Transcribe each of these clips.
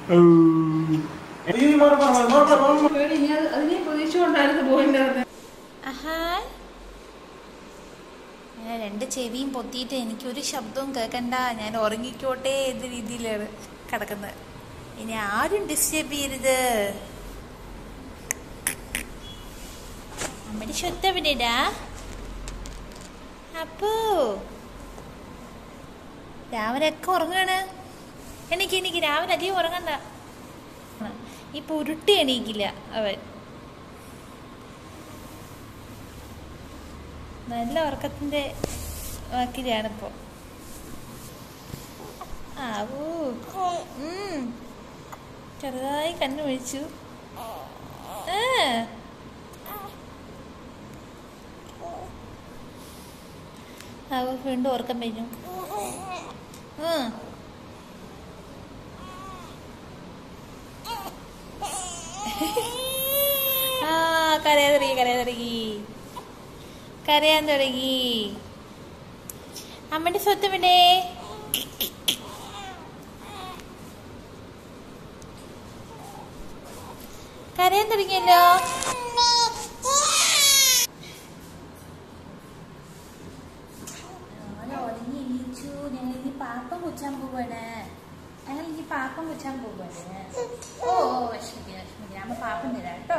പേടി ഞാൻ അതിനെ പ്രതീക്ഷിച്ചുകൊണ്ടായിരുന്നു പോയിണ്ടായിരുന്നത് ആഹാ ഞാൻ രണ്ട് ചെവിയും പൊത്തിയിട്ട് എനിക്കൊരു ശബ്ദവും കേൾക്കണ്ട ഞാൻ ഉറങ്ങിക്കോട്ടെ എന്ന രീതിയിലാണ് കിടക്കുന്നത് ഇനി ആരും ഡിസ്റ്റർബ് ചെയ്യരുത് അമ്മയുടെ ശുദ്ധ എവിടെടാ അപ്പോ രാവിലെ ഒക്കെ ഉറങ്ങാണ് എനിക്ക് എനിക്ക് രാവിലെ അധികം ഉറങ്ങണ്ട ഇപ്പൊ ഉരുട്ടി എണീക്കില്ല അവൻ നല്ല ഉറക്കത്തിന്റെ വാക്കിലാണിപ്പോ ആവൂ ഉം. ചെറുതായി കണ്ണു വിഴിച്ചു ആവൂ വീണ്ടും ഉറക്കം കഴിഞ്ഞു ഉം. ആ കരയാൻ തുടങ്ങി കരയാൻ തുടങ്ങി കരയാൻ തുടങ്ങി അമ്മന്റെ സ്വത്ത് ഇവിടെ കരയാൻ തുടങ്ങിയല്ലോ അവന് ഉറങ്ങി എണീച്ചു ഞങ്ങൾ ഇനി പാപ്പം കുച്ചാൻ പോവാണ് ഞങ്ങൾ ഇനി പാപ്പം കുച്ചാൻ പോവാണ് ഓ ഓ വിഷമിക്കുക വിഷമിക്കുക അമ്മ പാപ്പം തരാം കേട്ടോ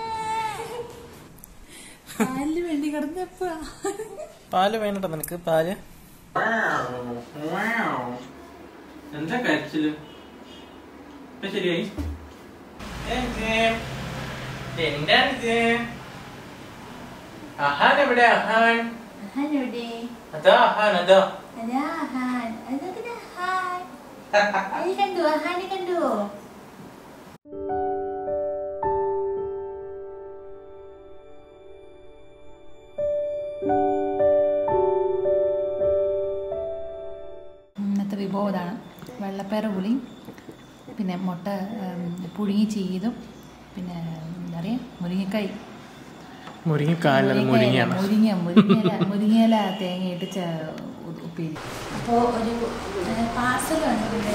പാലിന് വേണ്ടി കിടന്നപ്പോ പാല് വേണട്ടോ നിനക്ക് പാല് എന്താ കരച്ചില് ഇപ്പൊ ശരിയായി എന്താണിത് അഹാൻ എവിടെ അഹാൻ ആഹാനെവിടെ അതാ അഹാൻ അതാ അതാ ആഹാൻ അതൊക്കെ ആഹാൻ അത് കണ്ടു ആഹാനെ കണ്ടു ഇന്നത്തെ വിഭവം ഇതാണ് വെള്ളപ്പയർ പുളിയും പിന്നെ മുട്ട ഉം, പുഴുങ്ങി ചെയ്തും പിന്നെ എന്താ പറയുക മുരിങ്ങക്കായ് മുരിങ്ങക്കാലത് മുരിങ്ങയാണ് മുരിങ്ങ മുരിങ്ങയില മുരിങ്ങയില തേങ്ങയിട്ട് ച ഉ- ഉപ്പേരി അപ്പോൾ ഒരു പാർസൽ വന്നിട്ടുണ്ട്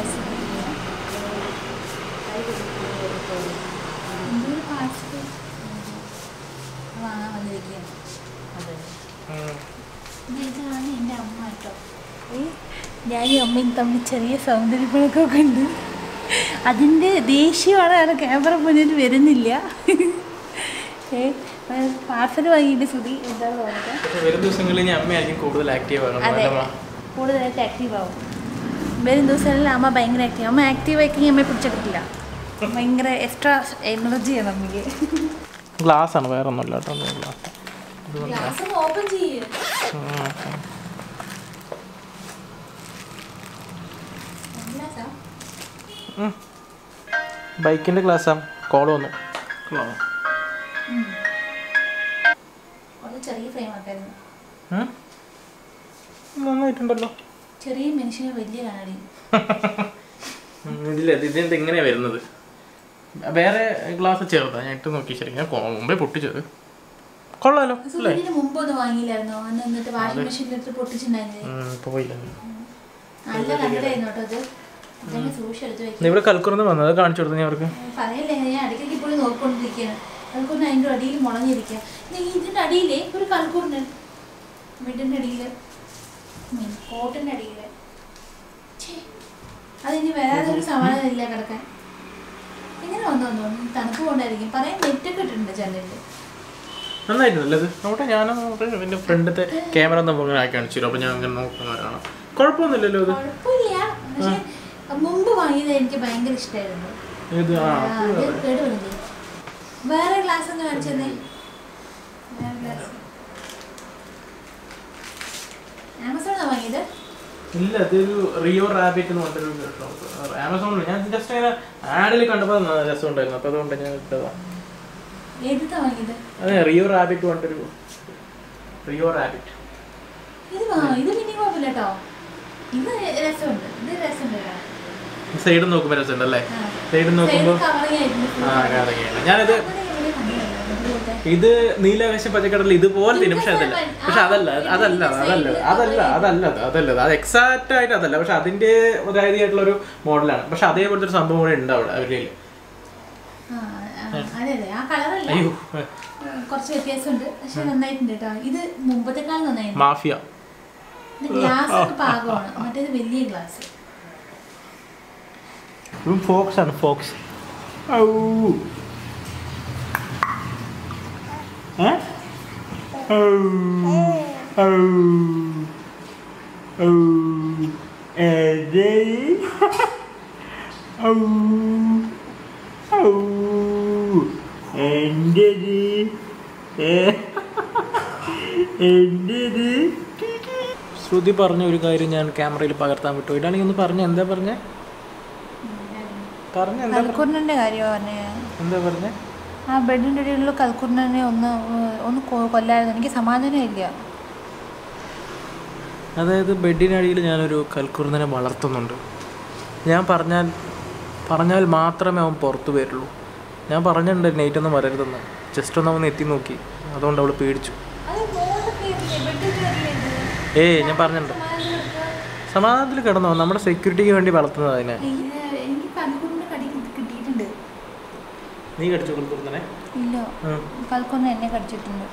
എന്തൊരു പാർസൽ വാങ്ങാൻ വന്നിരിക്കുകയാണ് അതെ ഇതാണ് എൻ്റെ അമ്മ കേട്ടോ ഞാനും അമ്മയും തമ്മിൽ ചെറിയ സൗന്ദര്യപ്പണക്കൊക്കെ ഉണ്ട് അതിൻ്റെ ദേഷ്യമാണ് അവിടെ ക്യാമറ മുന്നിൽ വരുന്നില്ല ഏ പാർസൽ വാങ്ങിയിട്ട് സുധി എന്താണ് തോന്നുന്നത് വരും ദിവസങ്ങളിൽ ഇനി അമ്മയായിരിക്കും കൂടുതൽ ആക്റ്റീവ് അതെ ആകണം കൂടുതലായിട്ട് ആക്റ്റീവ് ആവും വരും ദിവസങ്ങളിൽ അമ്മ ഭയങ്കര ആക്റ്റീവ് അമ്മ ആക്റ്റീവ് ആക്കി അമ്മയെ പിടിച്ചെടുക്കില്ല ഭയങ്കര എക്സ്ട്രാ എനർജിയാണ് അമ്മയ്ക്ക് ഗ്ലാസ് ആണ് വേറെ ഒന്നുമില്ല കേട്ടോ ഗ്ലാസ് ഗ്ലാസ് ഓപ്പൺ ചെയ്യേ ബൈക്കിന്റെ ഗ്ലാസ്സാ കോൾ വന്നു ഒന്ന് ചെറിയ ഫ്രെയിം ആക്കായിരുന്നു ഉം? നന്നായിട്ടുണ്ടല്ലോ ചെറിയ മനുഷ്യന് വലിയ കണ്ണാടി ഉം, ഇല്ല ഇത് ഇതിന്റെ ഇങ്ങനെയാ വരുന്നത് വേറെ ഗ്ലാസ് ചെറുതാ ഞാൻ ഇട്ട് നോക്കി ശരി ഞാൻ കൊ- മുമ്പേ പൊട്ടിച്ചത് കൊള്ളാലോ അല്ലേ ഇതിന് മുമ്പ് ഒന്ന് വാങ്ങിയില്ലായിരുന്നോ അന്ന് എന്നിട്ട് വാഷിംഗ് മെഷീനിലിട്ട് പൊട്ടിച്ചിട്ടുണ്ടായിരുന്നില്ലേ ഉം, പോയില്ല നല്ല കണ്ണടായിരുന്നു കേട്ടോ അത് അതന്നെ സൂക്ഷിച്ചെടുത്ത് വെക്കും ഇവിടെ കൽക്കുറന്ന് വന്നത് അത് കാണിച്ചു കൊടുത്തു ഞാൻ അവർക്ക് പറയല്ലേ ഞാൻ ഇടയ്ക്കിടയ്ക്ക് ഇപ്പോഴും നോക്കിക്കൊണ്ടിരിക്കുകയാണ് കൽക്കൂറിന് അതിൻ്റെ അടിയിൽ മുളഞ്ഞിരിക്കുക ഇതിൻ്റെ അടിയിലേ ഒരു കൽക്കൂറിന് മിഡിൻ്റെ അടിയിൽ കോട്ടിൻ്റെ അടിയിൽ അതിനി വരാതെ ഒരു സമാധാനം ഇല്ല കിടക്കാൻ എങ്ങനെ വന്നു വന്നു തണുപ്പ് കൊണ്ടായിരിക്കും പറയാൻ നെറ്റൊക്കെ ഇട്ടിട്ടുണ്ട് ചന്ദ്രൻ്റെ നന്നായിട്ടുണ്ടല്ലോ ഇത് നോട്ടെ ഞാൻ എൻ്റെ ഫ്രണ്ടത്തെ ക്യാമറ നമുക്ക് ഇങ്ങനെ ആക്കി കാണിച്ചു തരും അപ്പോൾ ഞാൻ അങ്ങനെ നോക്കുന്ന കാണാം കുഴപ്പമൊന്നുമില്ലല്ലോ ഇത് കുഴപ്പമില്ല പക്ഷെ മുമ്പ് വാങ്ങിയത് എനിക്ക് ഭയങ്കര ഇഷ്ടമായിരുന്നു ഇത് ആ ആ, ഇത് കേടുവന്നില്ലേ വേറെ ഗ്ലാസ് ഒന്ന് കാണിച്ചതേ വേറെ ഗ്ലാസ് ആമസോണാ വാങ്ങിയത് ഇല്ല ഇതൊരു റിയോ റാബിറ്റ് എന്ന് പറഞ്ഞൊരു ഷോപ്പ് ആമസോണിൽ ഞാൻ ജസ്റ്റ് ഇങ്ങനെ ആഡിൽ കണ്ടപ്പോൾ നല്ല രസമുണ്ടായിരുന്നു അപ്പോൾ അതുകൊണ്ട് ഞാൻ ഇട്ടതാ ഏതിട്ടാ വാങ്ങിയത് അതെ റിയോ റാബിറ്റ് പറഞ്ഞൊരു റിയോ റാബിറ്റ് ഇത് വാ ഇത് പിന്നെ കുഴപ്പമില്ല കേട്ടോ ഇത് രസമുണ്ട് ഇത് രസമുണ്ട് കാണാൻ. സൈഡ് നോക്കുമ്പോൾ രസമുണ്ടല്ലേ ആ. സൈഡ് നോക്കുമ്പോൾ Side covering ആയിട്ടുണ്ട് full. ആ കാണുകയാണ് ഞാനിത് അങ്ങനെ എവിടെയോ കണ്ടിട്ടുണ്ട്. ഇതുപോലത്തെ. ഇത് നീലാകാശ പച്ചക്കടൽ ഇതുപോലെ തിന്നും പക്ഷെ അതല്ല പക്ഷെ അതല്ല അതല്ല അതല്ല അതല്ല അതല്ല അത് അതല്ല അത് എക്സാക്റ്റ് ആയിട്ട് അതല്ല പക്ഷെ അതിന്റെ ഇതായിട്ടുള്ള ഒരു മോഡലാണ് പക്ഷെ അതേപോലത്തെ ഒരു സംഭവം കൂടെ ഉണ്ട് അവിടെ അവരുടെ കയ്യില്. ആ, ആ, അതെ അതെ ആ കളറല്ല അയ്യോ കുറച്ച് വ്യത്യാസമുണ്ട് പക്ഷെ നന്നായിട്ടുണ്ട് കേട്ടോ ഇത് മുമ്പത്തെക്കാൾ നന്നായിട്ടുണ്ട് മാഫിയ ഇത് ഗ്ലാസ് ഒക്കെ പാകമാണ് മറ്റേത് വലിയ ഗ്ലാസ് ഫോക്സ് ആണ് ഫോക്സ് ശ്രുതി പറഞ്ഞ ഒരു കാര്യം ഞാൻ ക്യാമറയിൽ പകർത്താൻ വിട്ടു ഇതാണെങ്കിൽ ഒന്ന് പറഞ്ഞ എന്താ പറഞ്ഞ പറഞ്ഞ എന്താ പറഞ്ഞ കൽക്കുറിനെ കാര്യമാണ് പറഞ്ഞേ എന്താ പറഞ്ഞ ആ ബെഡിൻ്റെ ഇടയിലുള്ള കൽക്കുറിനെ ഒന്ന് ഏഹ്, ഒന്ന് കൊ- കൊല്ലായിരുന്നു എനിക്ക് സമാധാനം ഇല്ല അതായത് ബെഡിനടിയിൽ ഞാനൊരു കൽക്കുറുന്നനെ വളർത്തുന്നുണ്ട് ഞാൻ പറഞ്ഞാൽ പറഞ്ഞാൽ മാത്രമേ അവൻ പുറത്തു വരുള്ളൂ ഞാൻ പറഞ്ഞിട്ടുണ്ട് നൈറ്റ് ഒന്നും വരരുതെന്ന് ജസ്റ്റ് ഒന്ന് അവൻ എത്തി നോക്കി അതുകൊണ്ട് അവൾ പേടിച്ചു ഏയ് ഞാൻ പറഞ്ഞിട്ടുണ്ട് സമാധാനത്തിൽ കിടന്നോ നമ്മുടെ സെക്യൂരിറ്റിക്ക് വേണ്ടി വളർത്തുന്നത് അതിനെ എനിക്ക് കൽക്കുറിനെ കടി കിട്ടിയിട്ടുണ്ട് നീ കടിച്ചു കൽക്കുറുന്നനെ ഇല്ല കൽക്കുറിന് എന്നെ കടിച്ചിട്ടുണ്ട്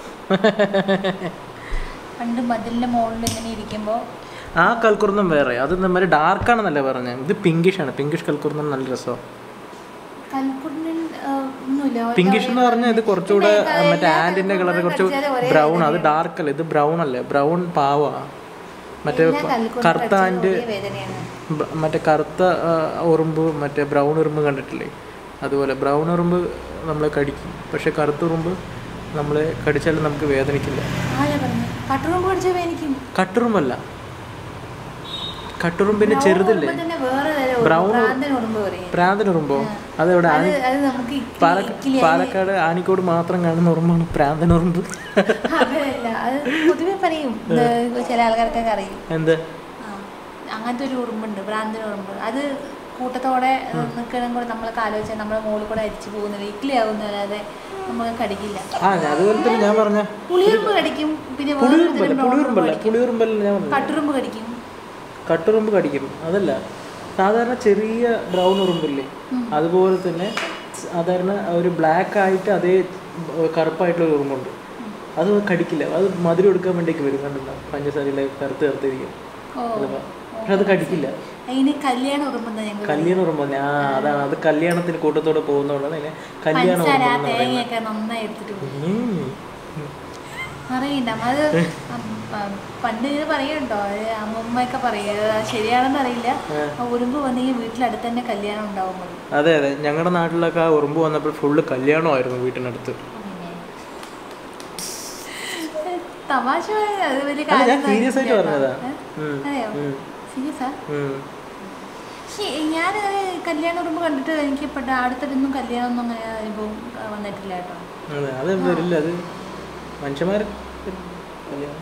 പണ്ട് മതിലിൻ്റെ മുകളിൽ ഇങ്ങനെ ഇരിക്കുമ്പോൾ ആ കൽക്കുറുന്നം വേറെ അത് നമ്മുടെ ഡാർക്കാണെന്നല്ലേ പറഞ്ഞത് ഇത് പിങ്കിഷ് ആണ് പിങ്കിഷ് കൽക്കുറുന്നം നല്ല രസമാണ് കൽക്കുറിന് ഒന്നുമില്ല പിങ്കിഷ് എന്ന് പറഞ്ഞാൽ ഇത് കുറച്ചുകൂടെ മറ്റേ ആൻറ്റിന്റെ കളർ കുറച്ച് ബ്രൗൺ അത് ഡാർക്ക് അല്ല ഇത് ബ്രൗൺ അല്ലേ ബ്രൗൺ പാവാ മറ്റേ കറുത്ത ആൻറ്റ് വേദനയാണ് ബ- മറ്റേ കറുത്ത ആ, ഉറുമ്പ് മറ്റേ ബ്രൗൺ ഉറുമ്പ് കണ്ടിട്ടില്ലേ അതുപോലെ ബ്രൗൺ ഉറുമ്പ് നമ്മളെ കടിക്കും പക്ഷെ കറുത്ത ഉറുമ്പ് നമ്മളെ കടിച്ചാലും നമുക്ക് വേദനിക്കില്ല ആരാ പറഞ്ഞു കട്ടുറുമ്പ് കടിച്ച വേദനിക്കും കട്ടുറുമ്പല്ല കട്ടുറുമ്പിന്റെ ചെറുതില്ലേ ഉറുമ്പ് തന്നെ വേറെ തരം ഉറുമ്പ്, ബ്രൗൺ ഭ്രാന്തൻ ഉറുമ്പ് പറയും പ്രാന്തൻ ഉറുമ്പോ അതെവിടെ അത് ആനി അത് നമുക്ക് ഇക്കിലി- പാലക്ക ഇക്കിലി- പാലക്കാട് ആനിക്കോട് മാത്രം കാണുന്ന ഉറുമ്പാണ് പ്രാന്തൻ ഉറുമ്പ് അതല്ല അത് പൊതുവെ പറയും ഇത് ചില ആൾക്കാർക്കൊക്കെ അറിയും എന്ത് ആ, അങ്ങനത്തെ ഒരു ഉറുമ്പുണ്ട് ഭ്രാന്തൻ ഉറുമ്പ് അത് കൂട്ടത്തോടെ നിൽക്കണം കൂടെ നമ്മളൊക്കെ ആലോചിച്ചാൽ നമ്മുടെ മുകളിൽ കൂടെ അരിച്ചു പോകുന്നില്ല ഇക്കിലി ആവുന്നല്ലാതെ നമുക്ക് കടിക്കില്ല ആ ഞാൻ അതുപോലെ തന്നെ ഞാൻ പറഞ്ഞ പുളിയുറുമ്പ് കടിക്കും പിന്നെ വേറൊരു പുളിയുറുമ്പല്ല തരം brown ഉറുമ്പ് പുളിയുറുമ്പല്ല കടിക്കും. പുളിയുറുമ്പല്ല ഞാൻ പറഞ്ഞത് കട്ടുറുമ്പ് കടിക്കും കട്ടുറുമ്പ് കടിക്കും അതല്ല സാധാരണ ചെറിയ ബ്രൗൺ ഉറുമ്പില്ലേ അതുപോലെ തന്നെ സാധാരണ ഒരു ബ്ലാക്ക് ആയിട്ട് അതേ ബ- കറുപ്പായിട്ടുള്ള ഒരു ഉറുമ്പുണ്ട് അത് കടിക്കില്ല അത് മധുരം എടുക്കാൻ വേണ്ടിയൊക്കെ വരും കണ്ടില്ല പഞ്ചസാരയിലെ കറുത്ത് കറുത്തിരിക്കും ഓ ചിലപ്പോ. പക്ഷെ അത് കടിക്കില്ല അതിന് കല്യാണ ഉറുമ്പെന്ന് ഞങ്ങൾ കല്യാണ ഉറുമ്പ് ആ അതാണ് അത് കല്യാണത്തിന് കൂട്ടത്തോടെ പോകുന്നതുകൊണ്ടാണ് അതിനെ കല്യാണ പഞ്ചസാര ഉറുമ്പ് ആ എന്ന് പറയുന്നത് തേങ്ങയൊക്കെ നന്നായി എടുത്തിട്ട് പോകും ഉം. അറിയണ്ട അത് അം- പ- പണ്ട് ഇങ്ങനെ പറയണ്ടോ അത് അമ്മമ്മയൊക്കെ പറയുക ശരിയാണെന്ന് അറിയില്ല ആ ഉറുമ്പ് വന്നെങ്കിൽ വീട്ടിലടുത്ത് തന്നെ കല്യാണം ഉണ്ടാവും മതി അതെ അതെ ഞങ്ങളുടെ നാട്ടിലൊക്കെ ആ ഉറുമ്പ് വന്നപ്പോൾ ഫുള്ള് കല്യാണമായിരുന്നു വീട്ടിനടുത്ത് പിന്നെ തമാശ പറയാ, അത് വലിയ അല്ല, ഞാൻ കാര്യം സീരിയസ് ആയിട്ട് പറഞ്ഞതാ ഉം. അറിയോ ഉം. സീരിയസാ ഉം. പക്ഷേ ഞാൻ കല്യാണ ഉറുമ്പ് കണ്ടിട്ട് എനിക്ക് പെട്ട അടുത്തിട്ടൊന്നും കല്യാണം ഒന്നും അങ്ങനെ അനുഭവം ആ, വന്നിട്ടില്ല കേട്ടോ അതെ അത് വരില്ല അത് മനുഷ്യന്മാർ കല്യാണം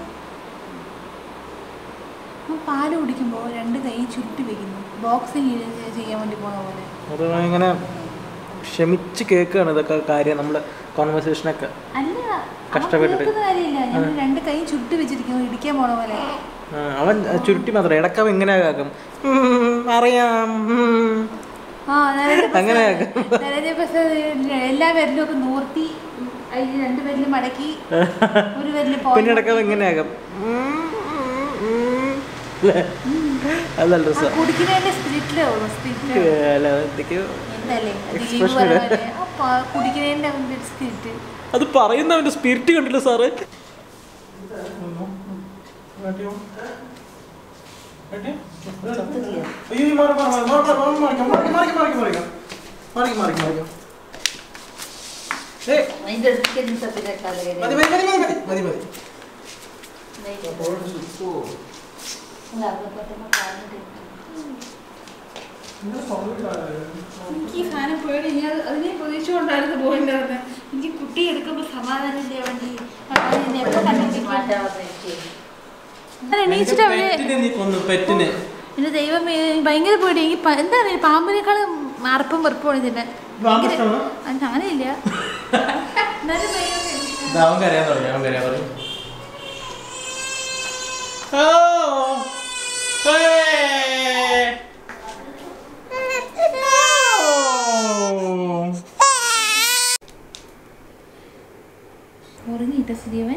അപ്പം പാല് കുടിക്കുമ്പോൾ രണ്ട് കൈ ചുരുട്ടി വെക്കുന്നു ബോക്സിങ് ചെയ്യാൻ വേണ്ടി പോകുന്ന പോലെ അത് ഇങ്ങനെ ക്ഷമിച്ച് കേൾക്കുകയാണ് ഇതൊക്കെ കാര്യം നമ്മുടെ കോൺവെർസേഷനൊക്കെ അല്ല കഷ്ടപ്പെട്ടിട്ട്. കേൾക്കുന്ന കാര്യമില്ല ഞാൻ രണ്ട് കൈ ചുരുട്ടി വെച്ചിരിക്കുന്നു ഇടിക്കാൻ പോണ പോലെ ആ, അവൻ ചുരുട്ടി മാത്രം ഇടക്കവൻ ഇങ്ങനെ ആക്കും ഉം, അറിയാം ഉം. ആ നരേന്ദ്ര അങ്ങനെ പ്രസാദ് നരേന്ദ്ര പ്രസാദ് എല്ലാ പേരിലും ഒക്കെ നൂർത്തി അതിൽ രണ്ട് പേരിലും മടക്കി ഒരു പേരിൽ പിന്നെ ഇടക്കവൻ ഇങ്ങനെ ആക്കും ഉം, ഉം, ഉം. ല്ലേ? അത് നല്ല രസം കുടിക്കുന്നതിന്റെ സ്പിരിറ്റിലേ ഉള്ളൂ സ്പിരിറ്റ് അല്ല എന്തൊക്കെയോ എന്തല്ലേ ദിലീപ് Expression പറഞ്ഞ പോലെ ആ പ- കുടിക്കുന്നതിന്റെ അവന്റെ സ്പിരിറ്റ് അത് പറയുന്നവന്റെ സ്പിരിറ്റ് കണ്ടില്ല സാറ് എനിക്ക് ഈ സാധനം പേടി ഞാൻ അതിനെ പ്രതീക്ഷിച്ചുകൊണ്ടായിരുന്നു പോയിണ്ടായിരുന്നത് എനിക്ക് കുട്ടി എടുക്കുമ്പോൾ സമാധാനം ഇല്ല വേണ്ടി എണീച്ചിട്ട് അവര് പെറ്റിന് എന്റെ ദൈവം ഭയങ്കര പേടി എനിക്ക് പ- എന്താ അറിയാ പാമ്പിനേക്കാളും അറപ്പും വെറുപ്പുമാണ് ഇതിന്റെ പാമ്പ് ഇഷ്ടമാണോ? അങ്ങനെയില്ല എന്നാലും ഭയങ്കര tension. ഇത് അവൻ കരയാൻ തുടങ്ങി അവൻ കരയാൻ തുടങ്ങി ഓ ഉറങ്ങിയിട്ട സുധീവൻ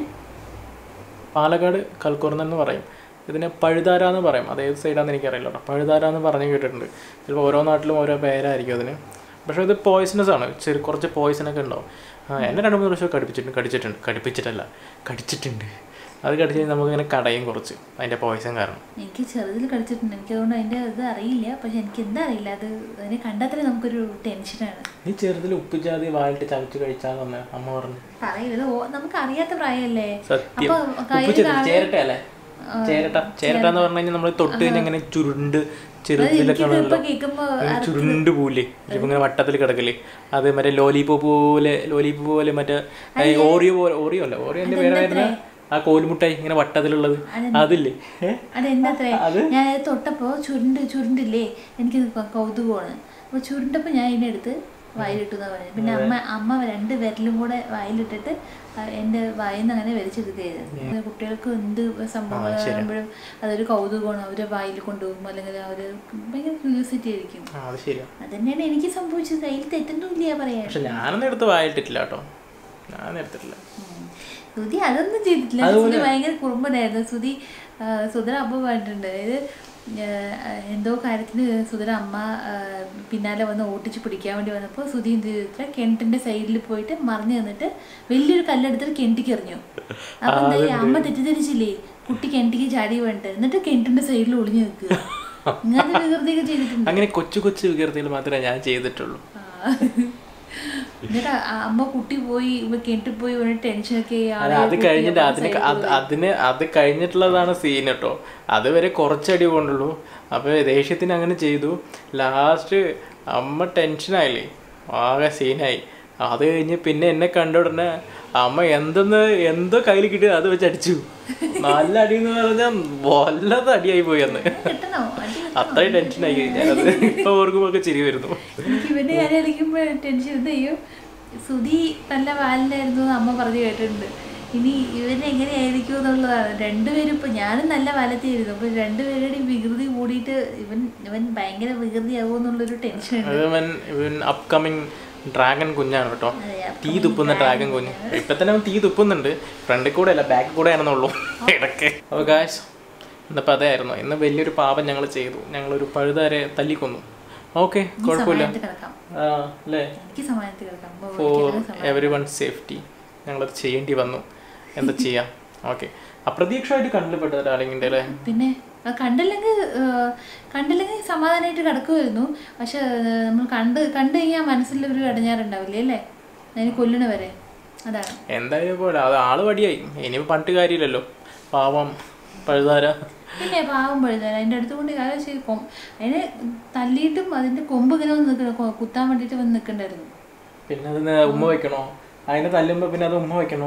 പാലക്കാട് കൽക്കുറന്ന് എന്ന് പറയും ഇതിനെ പഴുതാര എന്ന് പറയും അത് ഏത് സൈഡാന്ന് എനിക്കറിയില്ല കേട്ടോ പഴുതാര എന്ന് പറഞ്ഞു കേട്ടിട്ടുണ്ട് ചിലപ്പോൾ ഓരോ നാട്ടിലും ഓരോ പേരായിരിക്കും അതിന് പക്ഷേ ഇത് പോയിസണസ് ആണ് ചെറിയ കുറച്ച് poison ഒക്കെ ഉണ്ടാവും ആ, എന്നെ രണ്ട് മൂന്ന് പ്രാവശ്യം കടിപ്പിച്ചിട്ടുണ്ട് കടിച്ചിട്ടുണ്ട് കടിപ്പിച്ചിട്ടല്ല കടിച്ചിട്ടുണ്ട് അത് കടിച്ച് കഴിഞ്ഞാൽ നമുക്കിങ്ങനെ കടയും കുറച്ച് അതിൻ്റെ പോയിസൺ കാരണം എനിക്ക് ചെറുതിൽ കളിച്ചിട്ടുണ്ട് എനിക്ക് അതുകൊണ്ട് അതിന്റെ ഇത് അറിയില്ല പക്ഷെ എനിക്ക് എന്താ അറിയില്ല അത് അതിനെ കണ്ടാൽ തന്നെ നമുക്കൊരു ടെൻഷനാണ് നീ ചെറുതിൽ ഉപ്പിച്ചാതി വാലിട്ട് ചവച്ച് കഴിച്ചാന്ന് അമ്മ പറഞ്ഞു പറയില്ല ഓ നമുക്ക് അറിയാത്ത പ്രായമല്ലേ സത്യം അപ്പൊ കയ്യിൽ ഉപ്പിച്ചത് കാണും- ചേരട്ട അല്ലേ ചേരട്ട ചേരട്ട എന്ന് പറഞ്ഞു കഴിഞ്ഞാൽ നമ്മൾ തൊട്ട് കഴിഞ്ഞാൽ ഇങ്ങനെ ചുരുണ്ട് ചെറുതിലൊക്കെ എനിക്കിത് ഇപ്പൊ ആണല്ലോ കേൾക്കുമ്പോ ഇങ്ങനെ ചുരുണ്ട് പൂലേ ഇപ്പൊ ഇങ്ങനെ വട്ടത്തിൽ കിടക്കല് അത് മറ്റേ ലോലിപോപ്പ് പോലെ ലോലിപോപ്പ് പോലെ മറ്റേ ഏ, ഓറിയോ പോലെ ഓറിയോ അല്ല ഓറിയോന്റെ പേരായിരുന്ന ആ കോലുമുട്ടായി ഇങ്ങനെ വട്ടത്തിലുള്ളത് അതില്ലേ ഏ? അതെന്താത്രേ അത് ഞാൻ അത് തൊട്ടപ്പോ ചുരുണ്ട് ചുരുണ്ടില്ലേ എനിക്കത് ക- കൗതുകമാണ് അപ്പൊ ചുരുണ്ടപ്പോ ഞാൻ ഇതിനെടുത്ത് വായിലിട്ടു എന്നാ പറഞ്ഞത് പിന്നെ അമ്മ അമ്മ രണ്ട് വിരലും കൂടെ വായിലിട്ടിട്ട് ആ എന്റെ വായിൽ നിന്ന് അങ്ങനെ വലിച്ചെടുക്കുകയായിരുന്നു കുട്ടികൾക്ക് എന്ത് സംഭവങ്ങൾ കാണുമ്പോഴും അതൊരു കൗതുകമാണ് അവരെ വായിൽ കൊണ്ടുപോകും അല്ലെങ്കിൽ അവര് ഭയങ്കര ക്യൂരിയോസിറ്റി ആയിരിക്കും ആ അത് ശരിയാ അത് തന്നെയാണ് എനിക്ക് സംഭവിച്ചത് കയ്യിൽ തെറ്റൊന്നുമില്ല പറയാൻ പക്ഷെ ഞാനൊന്നും എടുത്ത് വായിട്ടിട്ടില്ല കേട്ടോ ഞാൻ എടുത്തിട്ടില്ല ഉം. സുധി അതൊന്നും ചെയ്തിട്ടില്ല സുധി ഭയങ്കര കുറുമ്പനായിരുന്നു സുധി ആ, സുധര അമ്മ പറഞ്ഞിട്ടുണ്ട് അതായത് ആ, എന്തോ കാര്യത്തിന് സുധര അമ്മ ആ, പിന്നാലെ വന്ന് ഓട്ടിച്ച് പിടിക്കാൻ വേണ്ടി വന്നപ്പോൾ സുധി എന്ത് ചെയ്തിട്ട് കിണറ്റിന്റെ സൈഡിൽ പോയിട്ട് മറിഞ്ഞു നിന്നിട്ട് വലിയൊരു കല്ലെടുത്തിട്ട് കിണറ്റിക്ക് എറിഞ്ഞു അപ്പൊ എന്താ ഈ അമ്മ തെറ്റിദ്ധരിച്ചില്ലേ കുട്ടി കിണറ്റിക്ക് ചാടി വേണ്ട എന്നിട്ട് കിണറ്റിന്റെ സൈഡിൽ ഒളിഞ്ഞു നിൽക്കുക ഇങ്ങനത്തെ വികൃതിയൊക്കെ ചെയ്തിട്ടുണ്ട് അങ്ങനെ കൊച്ചു കൊച്ചു വികൃതികൾ മാത്രമേ ഞാൻ ചെയ്തിട്ടുള്ളൂ ആ. എന്നിട്ട് ആ അമ്മ കുട്ടി പോയി ഇവ കിണറ്റിൽ പോയി ഒരു ടെൻഷനൊക്കെ അല്ല അത് കഴിഞ്ഞിട്ട് അതിന് ക- അത് അതിന് അത് കഴിഞ്ഞിട്ടുള്ളതാണ് സീൻ കേട്ടോ അതുവരെ കുറച്ചടി കൊണ്ടുള്ളൂ അപ്പോൾ ദേഷ്യത്തിന് അങ്ങനെ ചെയ്തു ലാസ്റ്റ് അമ്മ ടെൻഷനായില്ലേ ആകെ സീനായി അത് കഴിഞ്ഞ് പിന്നെ എന്നെ കണ്ട ഉടനെ അമ്മ എന്തെന്ന് എന്തോ കയ്യിൽ കിട്ടി അത് വെച്ച് അടിച്ചു നല്ല അടി എന്ന് പറഞ്ഞാൽ വല്ലാത്ത അടിയായി പോയി അന്ന് കിട്ടണോ അടി അത്രയും ടെൻഷനായി ഞാനത് ഇപ്പൊ ഓർക്കുമ്പോൾ ചിരി വരുന്നു എനിക്ക് ഇവന്റെ കാര്യം കളിക്കുമ്പോൾ ടെൻഷൻ എന്ത് ചെയ്യും സുധി നല്ല വാലിലായിരുന്നു എന്ന് അമ്മ പറഞ്ഞു കേട്ടിട്ടുണ്ട് ഇനി ഇവൻ എങ്ങനെയായിരിക്കും എന്നുള്ളതാണ് രണ്ടുപേരും ഇപ്പൊ ഞാനും നല്ല വാലത്തിയായിരുന്നു അപ്പൊ രണ്ടുപേരുടെയും വികൃതി കൂടിയിട്ട് ഇവൻ ഇവൻ ഭയങ്കര വികൃതിയാകുമോ എന്നുള്ളൊരു ടെൻഷൻ ഉണ്ട് അത് ഇവൻ ഇവൻ അപ്കമിങ് ഡ്രാഗൺ കുഞ്ഞാണ് കേട്ടോ അതെ, തീ തുപ്പുന്ന ഡ്രാഗൺ കുഞ്ഞ് ഇപ്പൊ തന്നെ അവൻ തീ തുപ്പുന്നുണ്ട് ഫ്രണ്ടിൽ കൂടെ അല്ല ബാക്കിൽ കൂടെ ആണെന്നുള്ളൂ ഇടയ്ക്ക് അപ്പോൾ ഗായ്സ് ഇന്നിപ്പോൾ അതായിരുന്നു ഇന്ന് വലിയൊരു പാപം ഞങ്ങൾ ചെയ്തു ഞങ്ങളൊരു പഴുതാരെ തല്ലിക്കൊന്നു ഓക്കെ കുഴപ്പമില്ല സമാനത്തിൽ കിടക്കാം ആ, അല്ലേ എനിക്ക് സമാനത്തിൽ കിടക്കാം അമ്മ ഫോർ വിളിക്കുന്നത് സമാ- എവറി വൺ സേഫ്റ്റി ഞങ്ങളത് ചെയ്യേണ്ടി വന്നു എന്താ ചെയ്യാം ഓക്കെ അപ്രതീക്ഷമായിട്ട് കണ്ടിൽപ്പെട്ട ഒരാളിങ്ങിൻ്റെ അല്ലേ പിന്നെ അത് കണ്ടില്ലെങ്കിൽ ഏഹ്, കണ്ടില്ലെങ്കിൽ സമാധാനമായിട്ട് കിടക്കുമായിരുന്നു പക്ഷെ ഏഹ്, നമ്മൾ കണ്ട് കണ്ടു കഴിഞ്ഞാൽ മനസ്സിലൊരു അടഞ്ഞാറുണ്ടാവില്ലേ അല്ലേ അതിന് കൊല്ലണ വരെ അതാണ് എന്തായാലും പോലെ അത് ആള് വടിയായി ഇനിയിപ്പോൾ പണ്ട് കാര്യമില്ലല്ലോ പാവം പഴുതാര പിന്നെ പാവം പഴുതാൻ അതിൻ്റെ അടുത്ത് കൊണ്ട് ആലോചിച്ച് കൊ അതിനെ തല്ലിയിട്ടും അതിൻ്റെ കൊമ്പ് ഇങ്ങനെ വന്ന് നിൽക്കണം കുത്താൻ വേണ്ടിയിട്ട് വന്ന് നിൽക്കണ്ടായിരുന്നു പിന്നെ അതിന് ഉമ്മ വെക്കണോ അതിനെ തല്ലുമ്പോൾ പിന്നെ അത് ഉമ്മ വെക്കണോ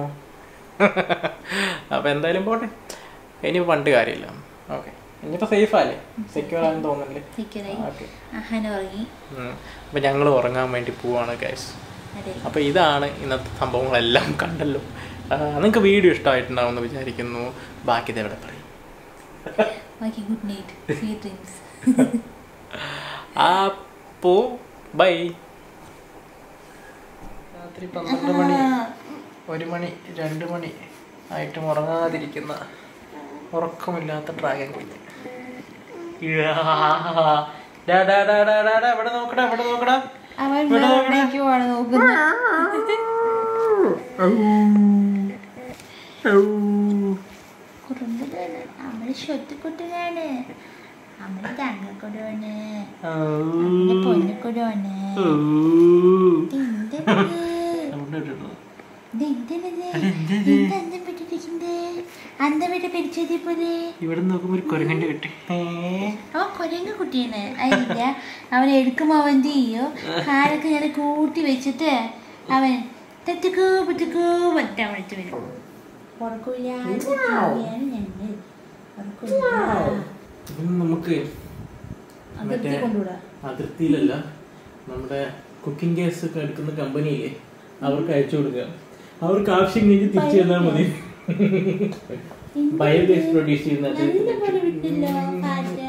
അപ്പോൾ എന്തായാലും പോട്ടെ ഇനിയിപ്പോൾ പണ്ട് കാര്യമില്ല ഓക്കെ ഇനിയിപ്പോൾ സേഫ് അല്ലേ സെക്യൂർ ആണെന്ന് തോന്നുന്നില്ലേ ചിക്കനായി ഓക്കെ അഹന ഉറങ്ങി അപ്പോൾ ഞങ്ങൾ ഉറങ്ങാൻ വേണ്ടി പോവാണ് ഗൈസ് അതെ അപ്പോൾ ഇതാണ് ഇന്നത്തെ സംഭവങ്ങളെല്ലാം കണ്ടല്ലോ നിങ്ങൾക്ക് വീഡിയോ ഇഷ്ടമായിട്ടുണ്ടാവുമെന്ന് വിചാരിക്കുന്നു ബാക്കി ഇത് എവിടെ പറയും ബാക്കി ഗുഡ് നൈറ്റ് സ്വീറ്റ് ഡ്രീംസ് അപ്പോ ബൈ രാത്രി പന്ത്രണ്ട് മണി ഒരു മണി രണ്ട് മണി ആയിട്ടും ഉറങ്ങാതിരിക്കുന്ന ഉറക്കമില്ലാത്ത ഡ്രാഗൻ കുഞ്ഞ് ഇഴാ. ഡാ, ഡാ, ഡാ, ഡാ, ഡാ, ഡാ, ഇവിടെ നോക്കടാ ഇവിടെ നോക്കടാ അവൻ എവിടേക്കുമാണ് നോക്കുന്നത് കുറുമ്പതാണ് അമ്മള് ശൊത്തിക്കുട്ടനാണ് അമ്മള് തങ്കക്കുടമാണ് അമ്മള് പൊന്നുക്കുടമാണ് അന്തം വിട്ട് പിടിച്ചതേ പോലെ ഇവിടെ നോക്കുമ്പോ ഒരു കുരങ്ങന്റെ കെട്ടി അവൻ കൊരങ്ങ കുട്ടിയാണ് അതില്ല അവൻ എടുക്കുമ്പോ അവൻ എന്ത് ചെയ്യോ കാലൊക്കെ ഇങ്ങനെ കൂട്ടി വെച്ചിട്ട് അവൻ തെറ്റുക്കോ പുറ്റുക്കോ പറ്റാ വിളിച്ചു വരും ഉറക്കില്ലാതെ ജീവിയാണ് ഞങ്ങൾ ഉറക്കില്ല നമുക്ക് അതിർത്തി കൊണ്ടുവിടാ അതിർത്തിയിലല്ല നമ്മുടെ കുക്കിംഗ് ഗ്യാസ് ഒക്കെ എടുക്കുന്ന കമ്പനിയില്ലേ അവർക്ക് അയച്ചു കൊടുക്കുക അവർക്ക് ആവശ്യം കഴിഞ്ഞ് തിരിച്ചു തന്നാൽ മതി ബയോഗ്യാസ് പ്രൊഡ്യൂസ് ചെയ്യുന്നത് നല്ല പോലെ വിട്ടില്ലോ കാറ്റ്